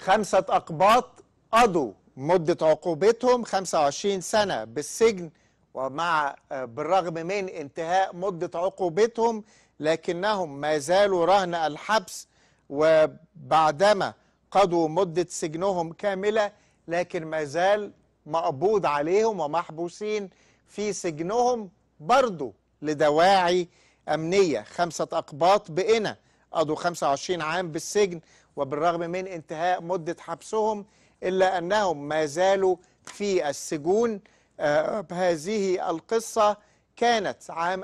خمسة أقباط قضوا مدة عقوبتهم 25 سنة بالسجن ومع بالرغم من انتهاء مدة عقوبتهم لكنهم ما زالوا رهن الحبس وبعدما قضوا مدة سجنهم كاملة لكن ما زال مقبوض عليهم ومحبوسين في سجنهم برضو لدواعي أمنية خمسة أقباط بقنا قضوا 25 عام بالسجن وبالرغم من انتهاء مدة حبسهم إلا أنهم ما زالوا في السجون آه هذه القصة كانت عام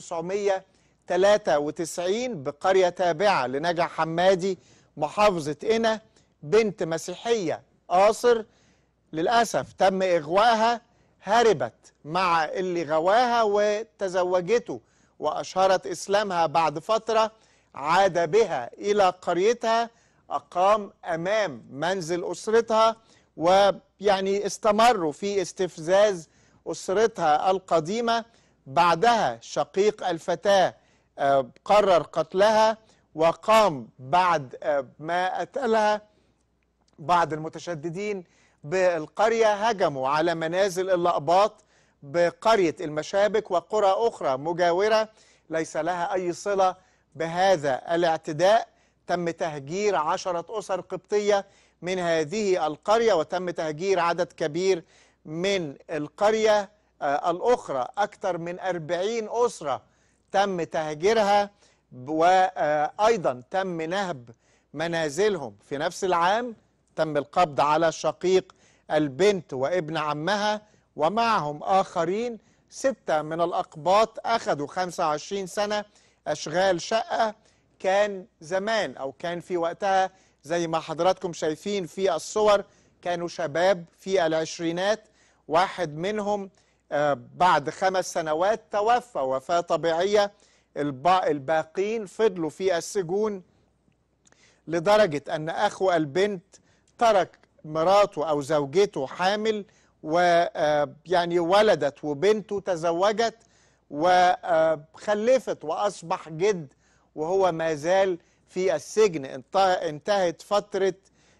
1993 بقرية تابعة لنجع حمادي محافظة قنا بنت مسيحية قاصر للأسف تم إغواءها هربت مع اللي غواها وتزوجته وأشهرت إسلامها بعد فترة عاد بها إلى قريتها أقام أمام منزل أسرتها ويعني استمروا في استفزاز أسرتها القديمة بعدها شقيق الفتاة قرر قتلها وقام بعد ما قتلها بعض المتشددين بالقرية هجموا على منازل اللقباط بقرية المشابك وقرى أخرى مجاورة ليس لها أي صلة بهذا الاعتداء تم تهجير عشرة أسر قبطية من هذه القرية وتم تهجير عدد كبير من القرية آه الأخرى أكثر من أربعين أسرة تم تهجيرها وأيضا تم نهب منازلهم في نفس العام تم القبض على شقيق البنت وابن عمها ومعهم آخرين ستة من الأقباط أخذوا 25 سنة أشغال شقة كان زمان أو كان في وقتها زي ما حضراتكم شايفين في الصور كانوا شباب في العشرينات واحد منهم بعد خمس سنوات توفى وفاة طبيعية الباقين فضلوا في السجون لدرجة أن أخو البنت ترك مراته أو زوجته حامل ويعني ولدت وبنته تزوجت وخلفت وأصبح جد وهو ما زال في السجن انتهت فترة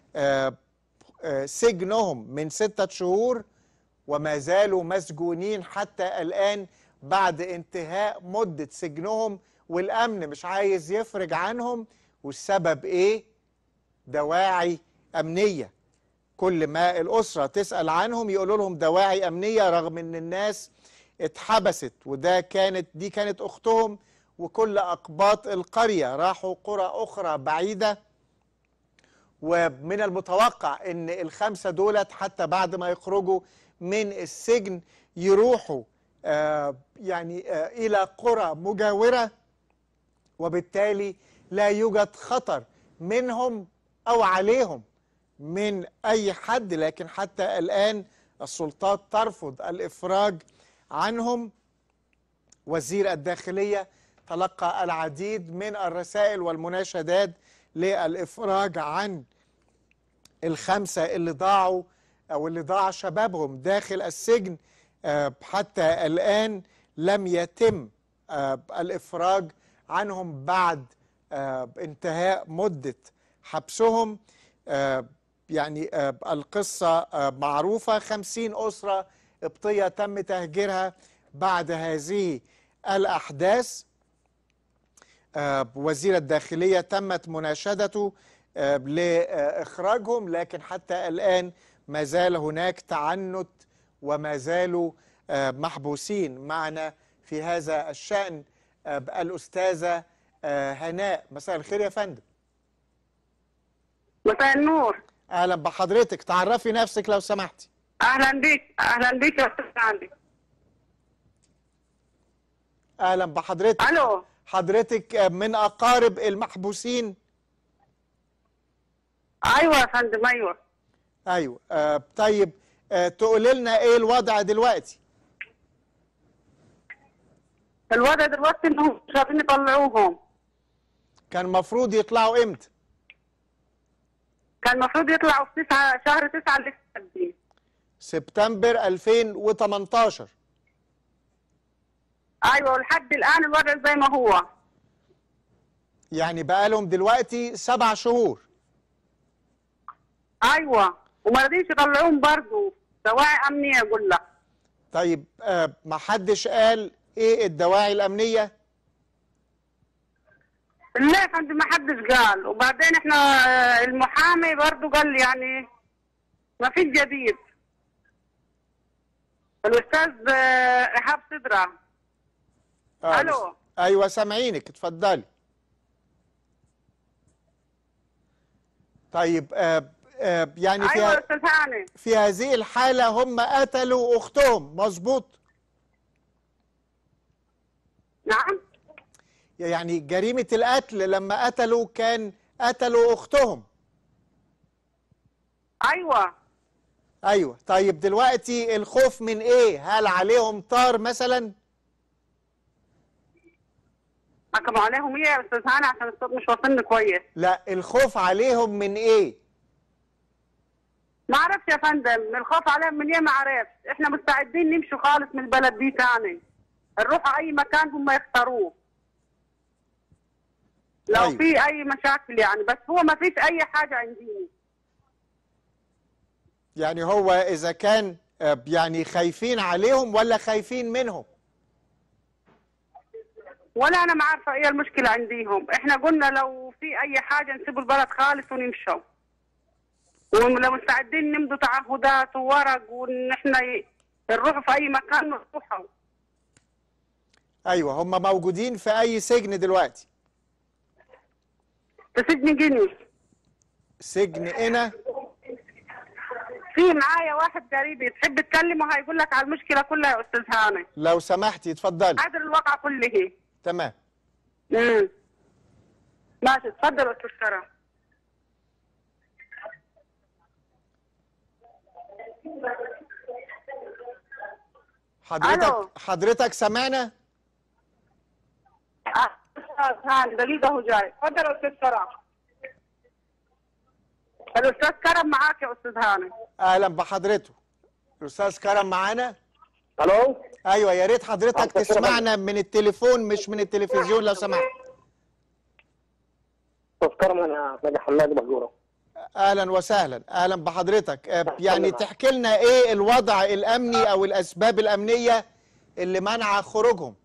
سجنهم من ستة شهور وما زالوا مسجونين حتى الآن بعد انتهاء مدة سجنهم والأمن مش عايز يفرج عنهم والسبب إيه؟ دواعي أمنية كل ما الأسرة تسأل عنهم يقولوا لهم دواعي أمنية رغم أن الناس اتحبست وده كانت دي كانت أختهم وكل أقباط القرية راحوا قرى أخرى بعيدة ومن المتوقع أن الخمسة دولت حتى بعد ما يخرجوا من السجن يروحوا آه يعني آه إلى قرى مجاورة وبالتالي لا يوجد خطر منهم أو عليهم من أي حد لكن حتى الآن السلطات ترفض الإفراج عنهم وزير الداخلية تلقى العديد من الرسائل والمناشدات للإفراج عن الخمسة اللي ضاعوا أو اللي ضاع شبابهم داخل السجن حتى الآن لم يتم الإفراج عنهم بعد انتهاء مدة حبسهم يعني القصة معروفة خمسين أسرة قبطية تم تهجيرها بعد هذه الأحداث وزير الداخلية تمت مناشدته لإخراجهم لكن حتى الآن ما زال هناك تعنت وما زالوا محبوسين معنا في هذا الشأن الأستاذة هناء مساء الخير يا فندم مساء النور أهلا بحضرتك تعرفي نفسك لو سمحتي اهلا بيك اهلا بيك يا استاذ عندي أهلا بحضرتك الو حضرتك من أقارب المحبوسين ايوه يا فندم ايوه أيوة آه طيب آه تقولي لنا إيه الوضع دلوقتي الوضع دلوقتي انهم مش عارفين يطلعوهم كان المفروض يطلعوا إمتى كان المفروض يطلعوا في تسعة شهر تسعة اللي فات دي سبتمبر 2018 ايوه ولحد الان الوضع زي ما هو يعني بقالهم دلوقتي سبع شهور ايوه وما رضيش يطلعوهم برضه دواعي امنيه اقول لك طيب آه ما حدش قال ايه الدواعي الامنيه لا يا فندم ما حدش قال وبعدين احنا آه، المحامي برضه قال يعني ما فيش جديد الاستاذ آه، ايهاب صدره آه ألو. بس- ايوه سامعينك اتفضلي طيب آه آه يعني في ايوه ه- يا استاذ هاني في هذه الحالة هم قتلوا أختهم مظبوط نعم يعني جريمة القتل لما قتلوا كان قتلوا أختهم ايوه أيوة طيب دلوقتي الخوف من إيه هل عليهم طار مثلا حكموا عليهم ايه يا استاذ هاني عشان الصوت مش واصلني كويس لا الخوف عليهم من إيه ما اعرفش يا فندم الخوف عليهم من ايه ما عرفش احنا مستعدين نمشي خالص من البلد دي تاني نروح اي مكان هم يختاروه لو أيوة. في اي مشاكل يعني بس هو ما فيش اي حاجه عندي يعني هو إذا كان آه، يعني خايفين عليهم ولا خايفين منهم ولا انا ما عارفه ايه المشكله عنديهم احنا قلنا لو في اي حاجه نسيب البلد خالص ونمشوا ولو مستعدين نمضوا تعهدات وورق وان احنا ي- نروح في اي مكان نروحوا أيوة هم موجودين في أي سجن دلوقتي في سجن جني سجن هنا في معايا واحد قريبي تحب تكلمه هيقول لك على المشكله كلها يا استاذ هاني لو سمحتي اتفضلي قادر الواقع كله تمام امم ماشي اتفضل يا استاذ كرم حضرتك ألو. حضرتك سمعنا آه، استاذ هاني دقيقه هو جاي اتفضل يا استاذ كرم الاستاذ كرم معاك يا استاذ هاني اهلا بحضرته الاستاذ كرم معانا الو ايوه يا ريت حضرتك أهلا وسهلا. تسمعنا من التليفون مش من التلفزيون لو سمحت استاذ كرم انا ناجي حماد مهجوره اهلا وسهلا اهلا بحضرتك آه، أهلا يعني معك. تحكي لنا ايه الوضع الامني او الاسباب الامنيه اللي منع خروجهم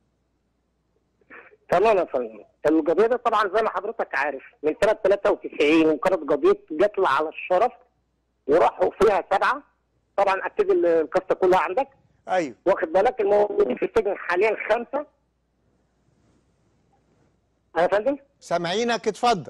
تمام يا فندم القضيه دي طبعا زي ما حضرتك عارف من سنه 93 وكانت قضيه قتل على الشرف وراحوا فيها سبعه طبعا اكيد القصه كلها عندك ايوه واخد بالك الموجودين في السجن حاليا خمسه يا فندم سامعينك اتفضل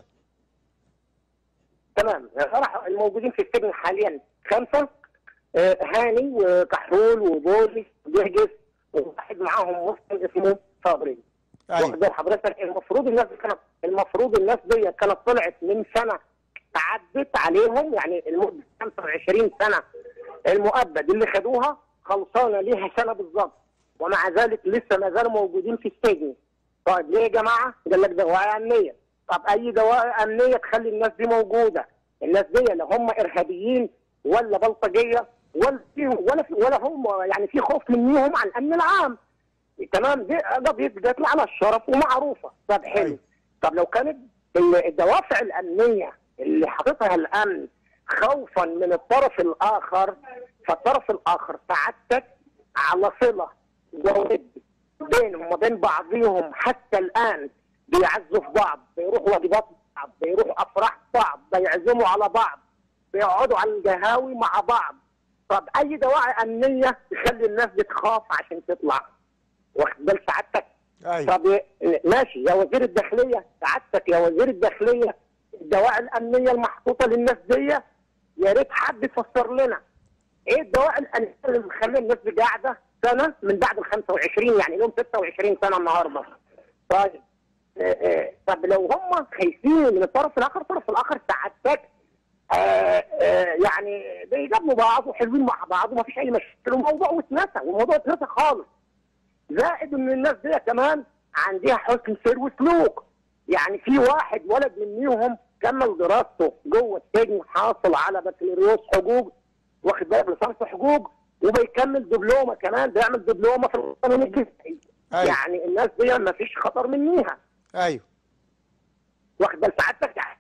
تمام راح الموجودين في السجن حاليا خمسه آه، هاني وكحرول وبولي وجهجس وواحد معاهم مسلم اسمه صابري واخد ايوه بال حضرتك المفروض الناس دي كانت المفروض الناس دي كانت طلعت من سنه تعدت عليهم يعني المده 25 سنه المؤبد اللي خدوها خلصانه ليها سنه بالظبط ومع ذلك لسه ما زالوا موجودين في السجن طيب ليه يا جماعه؟ قال لك دواعي امنيه طب اي دواعي امنيه تخلي الناس دي موجوده الناس دي لا هم ارهابيين ولا بلطجيه ولا فيهم ولا في ولا هم يعني في خوف منهم عن الامن العام تمام دي قضيه قتل على الشرف ومعروفه طب حلو أيوة. طب لو كانت ال- الدوافع الامنيه اللي حاططها الامن خوفا من الطرف الاخر فالطرف الاخر سعادتك على صله وود بينهم وبين بعضهم حتى الان بيعزوا في بعض بيروحوا واجبات بعض بيروحوا افراح بعض بيعزموا على بعض بيقعدوا على القهاوي مع بعض طب اي دواعي امنيه تخلي الناس دي تخاف عشان تطلع واخد بال سعادتك ايوه طب ماشي يا وزير الداخليه سعادتك يا وزير الداخليه الدواعي الامنيه المحطوطه للناس دي يا ريت حد يفسر لنا ايه الدواعي الامنيه اللي مخليه الناس دي قاعده سنه من بعد ال 25 يعني لهم 26 سنه النهارده طيب آه، آه، طب لو هم خايفين من الطرف الاخر الطرف الاخر سعادتك آه، آه، يعني بيجابوا بعض وحلوين مع بعض وما فيش اي مشكله والموضوع واتنسى والموضوع اتنسى خالص زائد ان الناس دي كمان عندها حسن سير وسلوك يعني في واحد ولد منيهم كمل دراسته جوه السجن حاصل على بكالوريوس حقوق واخد بالك ليسانس حقوق وبيكمل دبلومه كمان بيعمل دبلومه في القانون الجنائي أيوة. يعني الناس دي ما فيش خطر منيها ايوه واخد بال سعادتك يعني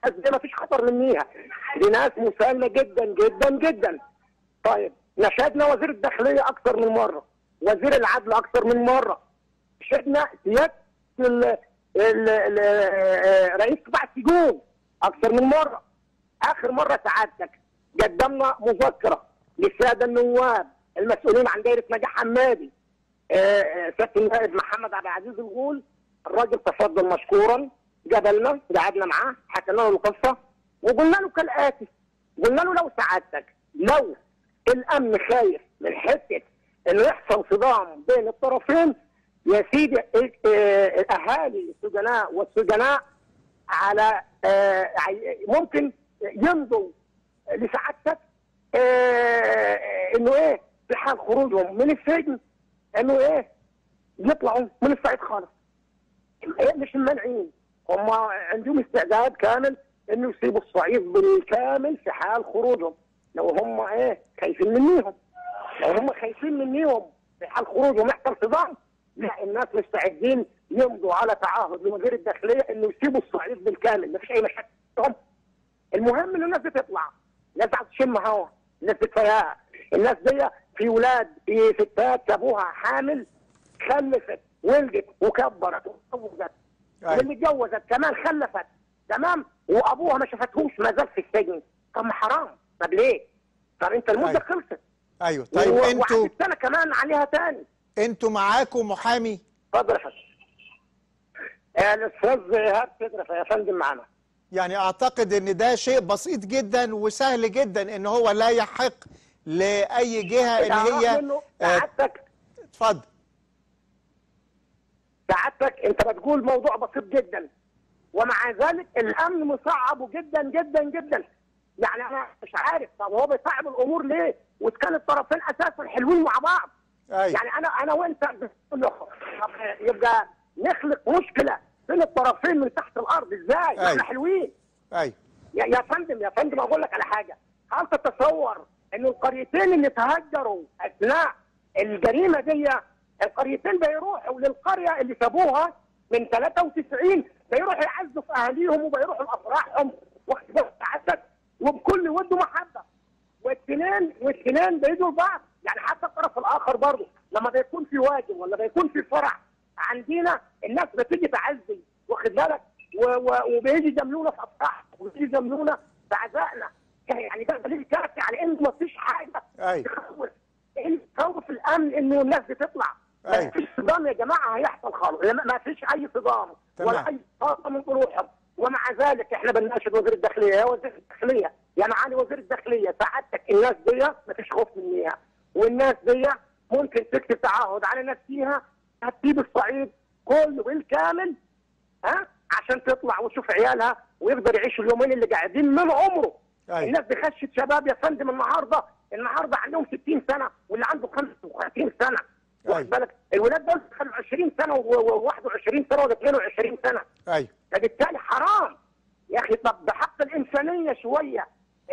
دي ما فيش خطر منيها دي ناس مسالمه جدا جدا جدا طيب نشدنا وزير الداخليه اكثر من مره وزير العدل اكثر من مره شدنا سياده ال- ال- ال- رئيس قطاع السجون اكثر من مره اخر مره سعادتك قدمنا مذكره للساده النواب المسؤولين عن دائره نجاح حمادي آه، آه، سياده النائب محمد عبد العزيز الغول الراجل تفضل مشكورا قابلنا قعدنا معاه حكينا له القصه وقلنا له كالاتي قلنا له لو سعادتك لو الامن خايف من حته انه يحصل صدام بين الطرفين يا سيدي آه، اهالي السجناء والسجناء على آه، عي- ممكن يمضوا لسعادتك آه، انه ايه في حال خروجهم من السجن انه ايه يطلعوا من الصعيد خالص إيه مش مانعين هم عندهم استعداد كامل انه يسيبوا الصعيد بالكامل في حال خروجهم لو هم ايه خايفين منيهم لو هم خايفين منيهم في حال خروجهم يحصل صدام لا الناس مستعدين يمضوا على تعهد لوزير الداخليه انه يسيبوا الصعيد بالكامل ما فيش اي مشاكل عندهم. المهم ان الناس دي تطلع الناس دي تشم هوا الناس دي كفاياها الناس دي في ولاد في ستات سابوها حامل خلفت ولدت وكبرت وتزوجت أيوة. واللي اتجوزت كمان خلفت تمام وابوها ما شافتهوش ما زال في السجن طب ما حرام طب ليه؟ طب انت المده أيوة. خلصت ايوه طيب و- انتوا وعدت سنه كمان عليها تاني انتوا معاكم محامي اتفضل يا فندم آه، الاستاذ ايهاب تدرس يا فندم معانا يعني اعتقد ان ده شيء بسيط جدا وسهل جدا ان هو لا يحق لاي جهه ان تعرف هي إنه آه، سعادتك اتفضل سعادتك انت بتقول موضوع بسيط جدا ومع ذلك الامن مصعبه جدا جدا جدا يعني انا مش عارف طب هو بيصعب الامور ليه؟ واذا كان الطرفين اساسا حلوين مع بعض ايوه يعني انا انا وانت بنقول له طب يبقى نخلق مشكله بين الطرفين من تحت الارض ازاي؟ أيوة. احنا حلوين ايوه يا يا فندم يا فندم اقول لك على حاجه هل تتصور ان القريتين اللي تهجروا اثناء الجريمه دي القريتين بيروحوا للقريه اللي سابوها من 93 بيروحوا يعزوا في اهاليهم وبيروحوا لافراحهم واخد بالك سعادتك وبكل ود ومحبه والاثنين والاثنين بيدوا لبعض يعني حتى الطرف الاخر برضه لما بيكون في واجب ولا بيكون في فرح عندنا الناس بتيجي تعزي واخد بالك و- و- وبيجي يجاملونا في افراح وبيجي يجاملونا في عزائنا يعني ده دليل كافي على ان مفيش حاجه أيوة. تخوف اللي يخوف الامن انه الناس بتطلع أيوة. ما فيش صدام يا جماعه هيحصل خالص ما ما فيش اي صدام تمام. ولا اي طاقه من طروحهم ومع ذلك احنا بنناشد وزير الداخليه يا وزير الداخليه يا معالي وزير الداخليه سعادتك الناس دي ما فيش خوف منيها والناس دي ممكن تكتب تعهد على نفسها هتسيب الصعيد كله بالكامل ها عشان تطلع وتشوف عيالها ويقدر يعيش اليومين اللي قاعدين من عمره أيوة. الناس دي خشت شباب يا فندم النهارده النهارده عندهم 60 سنه واللي عنده 55 سنه أيوة. واخد بالك الولاد دول دخلوا 20 سنه و21 سنه ولا 22 سنه ايوه فبالتالي حرام يا اخي طب بحق الانسانيه شويه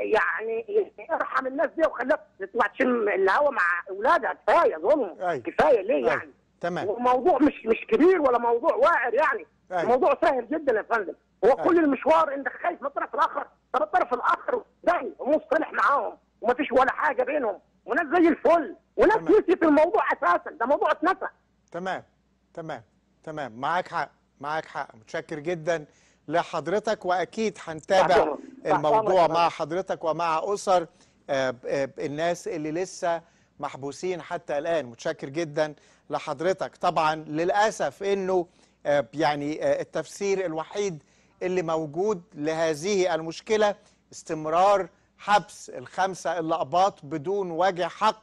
يعني ارحم الناس دي وخليها تطلع تشم الهوا مع اولادها كفايه ظلم أيوة. كفايه ليه أيوة. يعني تمام وموضوع مش مش كبير ولا موضوع واعر يعني أيوة. الموضوع سهل جدا يا فندم هو أيوة. كل المشوار انت خايف من الطرف الاخر طب الطرف الاخر داعي ومصطلح معاهم ومفيش ولا حاجه بينهم وناس زي الفل وناس تمام. نسيت الموضوع اساسا ده موضوع اتنسى تمام تمام تمام معاك حق معاك حق متشكر جدا لحضرتك واكيد هنتابع تحت أمرك. تحت الموضوع أمرك. مع حضرتك ومع اسر آه، آه، الناس اللي لسه محبوسين حتى الان متشكر جدا لحضرتك طبعا للاسف انه آه، يعني آه، التفسير الوحيد اللي موجود لهذه المشكله استمرار حبس الخمسه اللقباط بدون وجه حق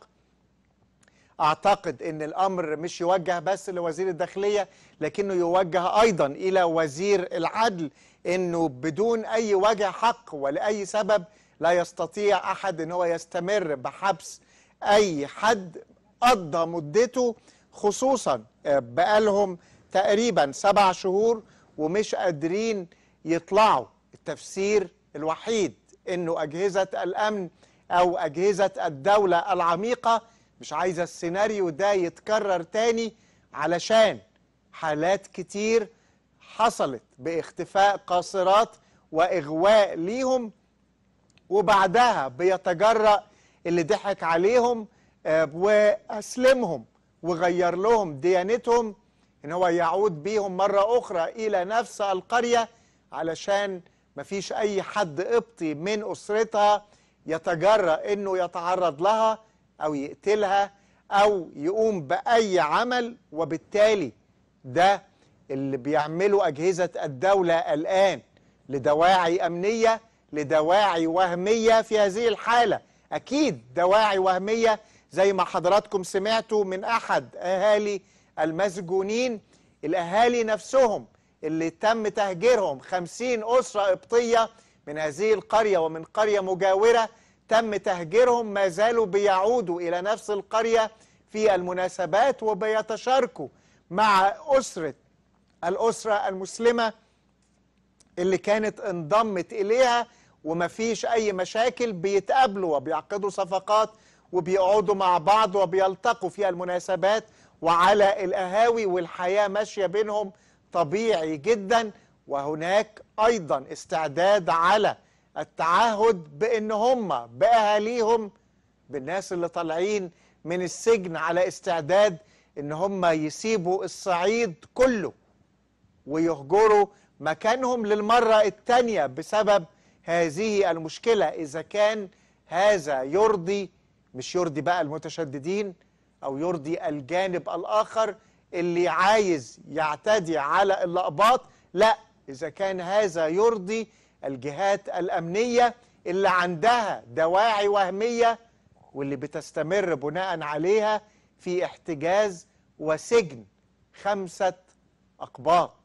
اعتقد ان الامر مش يوجه بس لوزير الداخليه لكنه يوجه ايضا الى وزير العدل انه بدون اي وجه حق ولاي سبب لا يستطيع احد ان هو يستمر بحبس اي حد قضى مدته خصوصا آه، بقالهم تقريبا سبع شهور ومش قادرين يطلعوا التفسير الوحيد انه اجهزه الامن او اجهزه الدوله العميقه مش عايزه السيناريو ده يتكرر تاني علشان حالات كتير حصلت باختفاء قاصرات واغواء ليهم وبعدها بيتجرأ اللي ضحك عليهم آه، واسلمهم وغير لهم ديانتهم ان هو يعود بيهم مرة اخرى الى نفس القرية علشان مفيش اي حد قبطي من اسرتها يتجرأ انه يتعرض لها او يقتلها او يقوم باي عمل وبالتالي ده اللي بيعمله اجهزة الدولة الان لدواعي امنية لدواعي وهمية في هذه الحالة اكيد دواعي وهمية زي ما حضراتكم سمعتوا من احد اهالي المسجونين الاهالي نفسهم اللي تم تهجيرهم خمسين اسرة قبطية من هذه القرية ومن قرية مجاورة تم تهجيرهم ما زالوا بيعودوا الى نفس القرية في المناسبات وبيتشاركوا مع اسرة الاسرة المسلمة اللي كانت انضمت اليها ومفيش اي مشاكل بيتقابلوا وبيعقدوا صفقات وبيقعدوا مع بعض وبيلتقوا في المناسبات وعلى القهاوي والحياة ماشية بينهم طبيعي جدا وهناك ايضا استعداد على التعهد بان هم باهاليهم بالناس اللي طالعين من السجن على استعداد ان هم يسيبوا الصعيد كله ويهجروا مكانهم للمرة الثانية بسبب هذه المشكلة إذا كان هذا يرضي مش يرضي بقى المتشددين أو يرضي الجانب الآخر اللي عايز يعتدي على الأقباط لا إذا كان هذا يرضي الجهات الأمنية اللي عندها دواعي وهمية واللي بتستمر بناء عليها في احتجاز وسجن خمسة أقباط